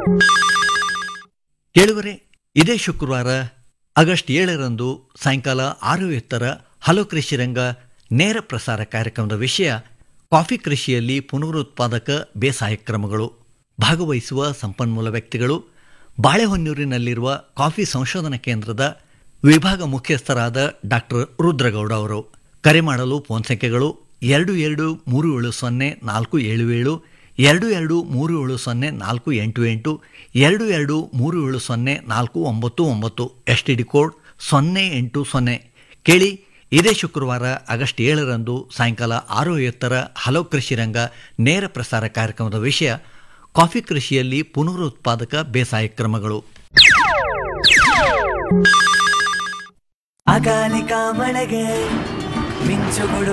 ಕೇಳುವರೆ ಇದೇ ಶುಕ್ರವಾರ ಆಗಸ್ಟ್ ಏಳರಂದು ಸಾಯಂಕಾಲ ಆರು ಎತ್ತರ ಹಲೋ ಕೃಷಿ ರಂಗ ನೇರ ಪ್ರಸಾರ ಕಾರ್ಯಕ್ರಮದ ವಿಷಯ ಕಾಫಿ ಕೃಷಿಯಲ್ಲಿ ಪುನರುತ್ಪಾದಕ ಬೇಸಾಯ ಕ್ರಮಗಳು ಭಾಗವಹಿಸುವ ಸಂಪನ್ಮೂಲ ವ್ಯಕ್ತಿಗಳು ಬಾಳೆಹೊನ್ನೂರಿನಲ್ಲಿರುವ ಕಾಫಿ ಸಂಶೋಧನಾ ಕೇಂದ್ರದ ವಿಭಾಗ ಮುಖ್ಯಸ್ಥರಾದ ಡಾಕ್ಟರ್ ರುದ್ರಗೌಡ ಅವರು ಕರೆ ಮಾಡಲು ಫೋನ್ ಸಂಖ್ಯೆಗಳು ಎರಡು ಎರಡು ಮೂರು ಏಳು ಸೊನ್ನೆ ನಾಲ್ಕು ಏಳು ಏಳು ಎರಡು ಎರಡು ಮೂರು ಏಳು ಸೊನ್ನೆ ನಾಲ್ಕು ಎಂಟು ಎಂಟು ಎರಡು ಎರಡು ಮೂರು ಏಳು ಸೊನ್ನೆ ನಾಲ್ಕು ಒಂಬತ್ತು ಒಂಬತ್ತು ಎಸ್ ಟಿ ಡಿ ಕೋಡ್ ಸೊನ್ನೆ ಎಂಟು ಸೊನ್ನೆ ಕೇಳಿ ಇದೇ ಶುಕ್ರವಾರ ಆಗಸ್ಟ್ ಏಳರಂದು ಸಾಯಂಕಾಲ ಆರು ಎತ್ತರ ಹಲೋ ಕೃಷಿ ರಂಗ ನೇರ ಪ್ರಸಾರ ಕಾರ್ಯಕ್ರಮದ ವಿಷಯ ಕಾಫಿ ಕೃಷಿಯಲ್ಲಿ ಪುನರುತ್ಪಾದಕ ಬೇಸಾಯ ಕ್ರಮಗಳು ಅಕಾಲಿಕ ಮಳೆಗೆ ಮಿಂಚುಗಳು